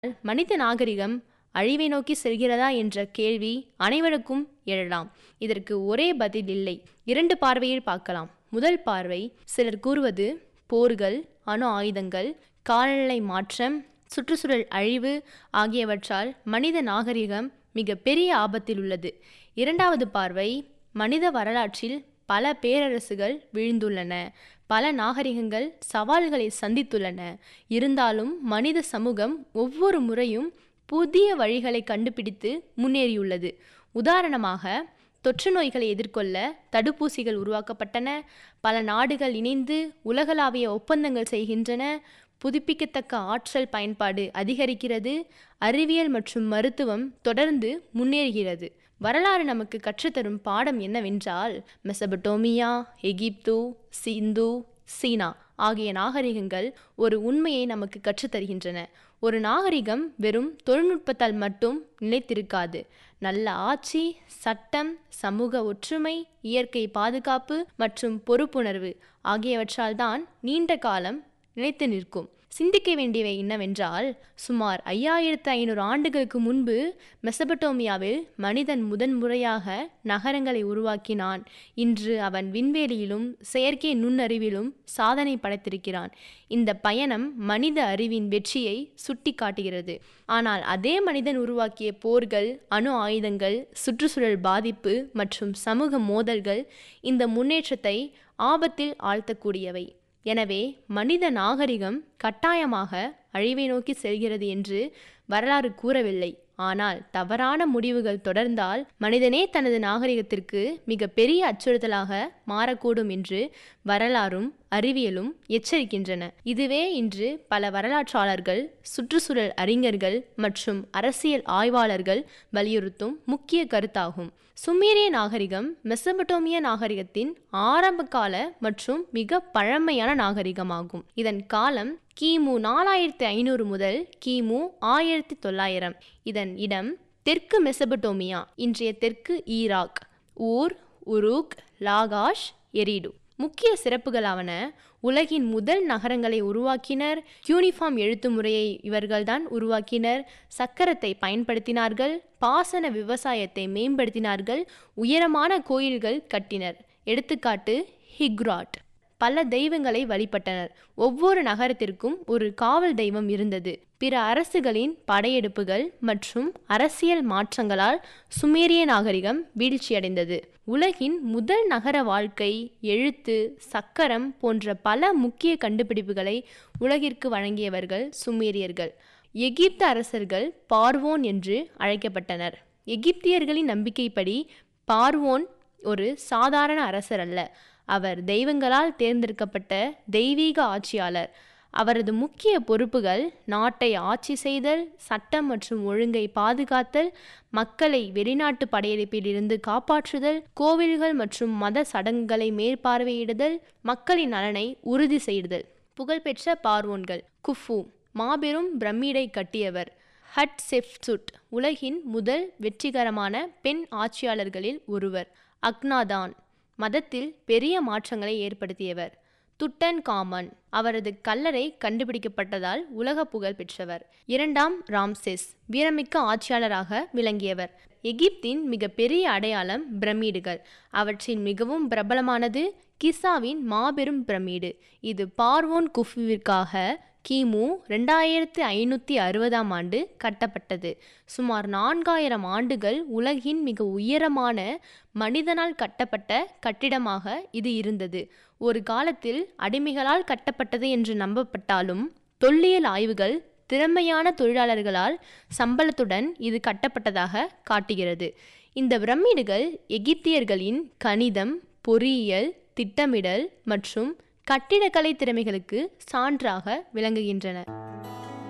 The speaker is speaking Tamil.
மனித நாகரிகம் அழிவை நோக்கி செல்கிறதா என்ற கேள்வி அனைவருக்கும் எழலாம் இதற்கு ஒரே பதில் இல்லை இரண்டு பார்வையில் பார்க்கலாம் முதல் பார்வை சிலர் கூறுவது போர்கள் அணு ஆயுதங்கள் காலநிலை மாற்றம் சுற்றுச்சூழல் அழிவு ஆகியவற்றால் மனித நாகரிகம் மிக பெரிய ஆபத்தில் உள்ளது இரண்டாவது பார்வை மனித வரலாற்றில் பல பேரரசுகள் வீழ்ந்துள்ளன பல நாகரிகங்கள் சவால்களை சந்தித்துள்ளன இருந்தாலும் மனித சமூகம் ஒவ்வொரு முறையும் புதிய வழிகளை கண்டுபிடித்து முன்னேறியுள்ளது உதாரணமாக தொற்று நோய்களை எதிர்கொள்ள தடுப்பூசிகள் உருவாக்கப்பட்டன பல நாடுகள் இணைந்து உலகளாவிய ஒப்பந்தங்கள் செய்கின்றன புதுப்பிக்கத்தக்க ஆற்றல் பயன்பாடு அதிகரிக்கிறது அறிவியல் மற்றும் மருத்துவம் தொடர்ந்து முன்னேறுகிறது வரலாறு நமக்கு கற்றுத்தரும் பாடம் என்னவென்றால் மெசபடோமியா எகிப்து சிந்து சீனா ஆகிய நாகரிகங்கள் ஒரு உண்மையை நமக்கு கற்றுத்தருகின்றன ஒரு நாகரிகம் வெறும் தொழில்நுட்பத்தால் மட்டும் நிலைத்திருக்காது நல்ல ஆட்சி சட்டம் சமூக ஒற்றுமை இயற்கை பாதுகாப்பு மற்றும் பொறுப்புணர்வு ஆகியவற்றால் தான் நீண்ட காலம் நிலைத்து நிற்கும் சிந்திக்க வேண்டியவை என்னவென்றால் சுமார் ஐயாயிரத்து ஐநூறு ஆண்டுகளுக்கு முன்பு மெசபடோமியாவில் மனிதன் முதன்முறையாக நகரங்களை உருவாக்கினான் இன்று அவன் விண்வெளியிலும் செயற்கை நுண்ணறிவிலும் சாதனை படைத்திருக்கிறான் இந்த பயணம் மனித அறிவின் வெற்றியை சுட்டி காட்டுகிறது ஆனால் அதே மனிதன் உருவாக்கிய போர்கள் அணு ஆயுதங்கள் சுற்றுச்சூழல் பாதிப்பு மற்றும் சமூக மோதல்கள் இந்த முன்னேற்றத்தை ஆபத்தில் ஆழ்த்தக்கூடியவை எனவே மனித நாகரிகம் கட்டாயமாக அழிவை நோக்கி செல்கிறது என்று வரலாறு கூறவில்லை ஆனால் தவறான முடிவுகள் தொடர்ந்தால் மனிதனே தனது நாகரிகத்திற்கு மிக பெரிய அச்சுறுத்தலாக மாறக்கூடும் என்று வரலாறும் அறிவியலும் எச்சரிக்கின்றன இதுவே இன்று பல வரலாற்றாளர்கள் சுற்றுச்சூழல் அறிஞர்கள் மற்றும் அரசியல் ஆய்வாளர்கள் வலியுறுத்தும் முக்கிய கருத்தாகும் சுமேரிய நாகரிகம் மெசபடோமிய நாகரிகத்தின் ஆரம்ப கால மற்றும் மிக பழமையான நாகரிகமாகும் இதன் காலம் கிமு நாலாயிரத்தி ஐநூறு முதல் கிமு ஆயிரத்தி தொள்ளாயிரம் இதன் இடம் தெற்கு மெசபடோமியா இன்றைய தெற்கு ஈராக் ஊர் உருக் லாகாஷ் எரிடு முக்கிய சிறப்புகளாவன உலகின் முதல் நகரங்களை உருவாக்கினர் யூனிஃபார்ம் எழுத்து முறையை இவர்கள்தான் உருவாக்கினர் சக்கரத்தை பயன்படுத்தினார்கள் பாசன விவசாயத்தை மேம்படுத்தினார்கள் உயரமான கோயில்கள் கட்டினர் எடுத்துக்காட்டு ஹிக்ராட் பல தெய்வங்களை வழிபட்டனர் ஒவ்வொரு நகரத்திற்கும் ஒரு காவல் தெய்வம் இருந்தது பிற அரசுகளின் படையெடுப்புகள் மற்றும் அரசியல் மாற்றங்களால் சுமேரிய நாகரிகம் வீழ்ச்சியடைந்தது உலகின் முதல் நகர வாழ்க்கை எழுத்து சக்கரம் போன்ற பல முக்கிய கண்டுபிடிப்புகளை உலகிற்கு வழங்கியவர்கள் சுமேரியர்கள் எகிப்து அரசர்கள் பார்வோன் என்று அழைக்கப்பட்டனர் எகிப்தியர்களின் நம்பிக்கைப்படி பார்வோன் ஒரு சாதாரண அரசர் அல்ல அவர் தெய்வங்களால் தேர்ந்தெடுக்கப்பட்ட தெய்வீக ஆட்சியாளர் அவரது முக்கிய பொறுப்புகள் நாட்டை ஆட்சி செய்தல் சட்டம் மற்றும் ஒழுங்கை பாதுகாத்தல் மக்களை வெளிநாட்டு படையெடுப்பிலிருந்து காப்பாற்றுதல் கோவில்கள் மற்றும் மத சடங்குகளை மேற்பார்வையிடுதல் மக்களின் நலனை உறுதி செய்தல் புகழ்பெற்ற பார்வோன்கள் குஃபு மாபெரும் பிரமிடை கட்டியவர் ஹட் செஃப்சுட் உலகின் முதல் வெற்றிகரமான பெண் ஆட்சியாளர்களில் ஒருவர் அக்னாதான் மதத்தில் பெரிய மாற்றங்களை ஏற்படுத்தியவர் துட்டன் காமன் அவரது கல்லறை கண்டுபிடிக்கப்பட்டதால் உலக புகழ் பெற்றவர் இரண்டாம் ராம்செஸ் வீரமிக்க ஆட்சியாளராக விளங்கியவர் எகிப்தின் மிக பெரிய அடையாளம் பிரமிடுகள் அவற்றின் மிகவும் பிரபலமானது கிசாவின் மாபெரும் பிரமிடு இது பார்வோன் குஃபுவிற்காக கிமு ரெண்டாயிரத்து ஐநூற்றி அறுபதாம் ஆண்டு கட்டப்பட்டது சுமார் நான்காயிரம் ஆண்டுகள் உலகின் மிக உயரமான மனிதனால் கட்டப்பட்ட கட்டிடமாக இது இருந்தது ஒரு காலத்தில் அடிமைகளால் கட்டப்பட்டது என்று நம்பப்பட்டாலும் தொல்லியல் ஆய்வுகள் திறமையான தொழிலாளர்களால் சம்பளத்துடன் இது கட்டப்பட்டதாக காட்டுகிறது இந்த பிரமிடுகள் எகிப்தியர்களின் கணிதம் பொறியியல் திட்டமிடல் மற்றும் கட்டிடக்கலை திறமைகளுக்கு சான்றாக விளங்குகின்றன